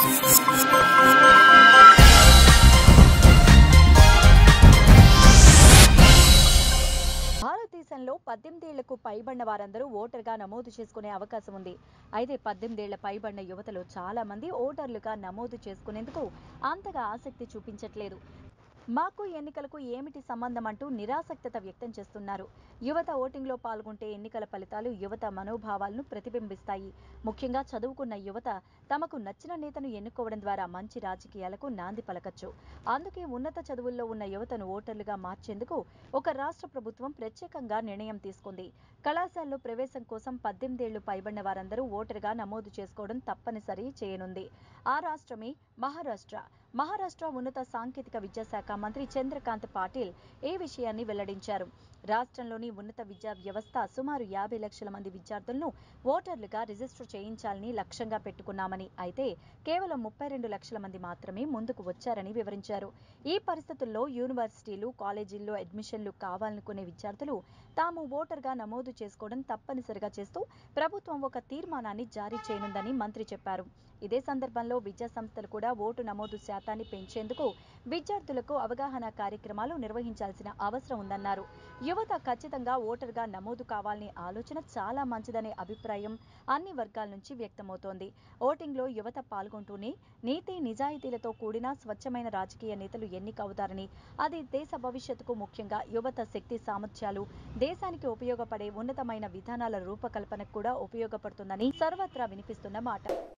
భారతదేశంలో పద్దెనిమిదేళ్లకు పైబడిన వారందరూ ఓటర్గా నమోదు చేసుకునే అవకాశం ఉంది అయితే పద్దెనిమిదేళ్ల పైబడిన యువతలు చాలా మంది ఓటర్లుగా నమోదు చేసుకునేందుకు అంతగా ఆసక్తి చూపించట్లేదు మాకు ఎన్నికలకు ఏమిటి సంబంధం అంటూ నిరాసక్తత వ్యక్తం చేస్తున్నారు యువత ఓటింగ్లో పాల్గొంటే ఎన్నికల ఫలితాలు యువత మనోభావాలను ప్రతిబింబిస్తాయి ముఖ్యంగా చదువుకున్న యువత తమకు నచ్చిన నేతను ఎన్నుకోవడం ద్వారా మంచి రాజకీయాలకు నాంది పలకచ్చు అందుకే ఉన్నత చదువుల్లో ఉన్న యువతను ఓటర్లుగా మార్చేందుకు ఒక రాష్ట్ర ప్రభుత్వం ప్రత్యేకంగా నిర్ణయం తీసుకుంది కళాశాలలో ప్రవేశం కోసం పద్దెనిమిదేళ్లు పైబడిన వారందరూ ఓటరుగా నమోదు చేసుకోవడం తప్పనిసరి చేయనుంది ఆ రాష్ట్రమే మహారాష్ట్ర మహారాష్ట్ర ఉన్నత సాంకేతిక విద్యాశాఖ మంత్రి చంద్రకాంత్ పాటిల్ ఈ విషయాన్ని వెల్లడించారు రాష్ట్రంలోని ఉన్నత విద్యా వ్యవస్థ సుమారు యాభై లక్షల మంది విద్యార్థులను ఓటర్లుగా రిజిస్టర్ చేయించాలని లక్ష్యంగా పెట్టుకున్నామని అయితే కేవలం ముప్పై రెండు లక్షల మంది మాత్రమే ముందుకు వచ్చారని వివరించారు ఈ పరిస్థితుల్లో యూనివర్సిటీలు కాలేజీల్లో అడ్మిషన్లు కావాలనుకునే విద్యార్థులు తాము ఓటర్గా నమోదు చేసుకోవడం తప్పనిసరిగా చేస్తూ ప్రభుత్వం ఒక తీర్మానాన్ని జారీ చేయనుందని మంత్రి చెప్పారు ఇదే సందర్భంలో విద్యా సంస్థలు కూడా ఓటు నమోదు శాతాన్ని పెంచేందుకు విద్యార్థులకు అవగాహన కార్యక్రమాలు నిర్వహించాల్సిన అవసరం ఉందన్నారు యువత ఖచ్చితంగా ఓటర్గా నమోదు కావాలనే ఆలోచన చాలా మంచిదనే అభిప్రాయం అన్ని వర్గాల నుంచి వ్యక్తమవుతోంది ఓటింగ్లో యువత పాల్గొంటూనే నీతి నిజాయితీలతో కూడిన స్వచ్ఛమైన రాజకీయ నేతలు ఎన్నికవుతారని అది దేశ భవిష్యత్తుకు ముఖ్యంగా యువత శక్తి సామర్థ్యాలు దేశానికి ఉపయోగపడే ఉన్నతమైన విధానాల రూపకల్పనకు కూడా ఉపయోగపడుతుందని సర్వత్రా వినిపిస్తున్న మాట